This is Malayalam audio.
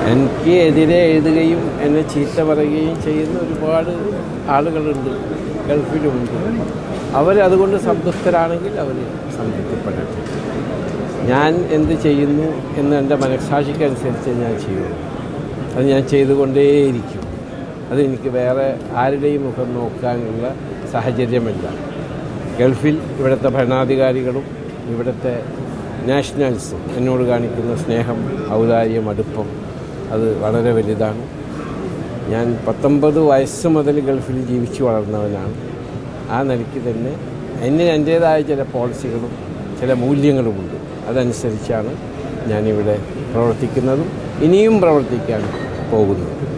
എനിക്ക് എതിരെ എഴുതുകയും എന്നെ ചീത്ത പറയുകയും ചെയ്യുന്ന ഒരുപാട് ആളുകളുണ്ട് ഗൾഫിലുമുണ്ട് അവരതുകൊണ്ട് സംതൃപ്തരാണെങ്കിൽ അവർ സംതൃപ്തിപ്പെടട്ടെ ഞാൻ എന്ത് ചെയ്യുന്നു എന്ന് എൻ്റെ മനസ്സാക്ഷിക്കനുസരിച്ച് ഞാൻ ചെയ്യുള്ളൂ അത് ഞാൻ ചെയ്തുകൊണ്ടേയിരിക്കും അതെനിക്ക് വേറെ ആരുടെയും മുഖം നോക്കാനുള്ള സാഹചര്യമല്ല ഗൾഫിൽ ഇവിടുത്തെ ഭരണാധികാരികളും ഇവിടുത്തെ നാഷണൽസും എന്നോട് കാണിക്കുന്ന സ്നേഹം ഔദാര്യം അടുപ്പം അത് വളരെ വലുതാണ് ഞാൻ പത്തൊമ്പത് വയസ്സ് മുതൽ ഗൾഫിൽ ജീവിച്ചു വളർന്നവനാണ് ആ നിലയ്ക്ക് തന്നെ എന്നിന് എൻ്റേതായ ചില പോളിസികളും ചില മൂല്യങ്ങളുമുണ്ട് അതനുസരിച്ചാണ് ഞാനിവിടെ പ്രവർത്തിക്കുന്നതും ഇനിയും പ്രവർത്തിക്കാൻ പോകുന്നത്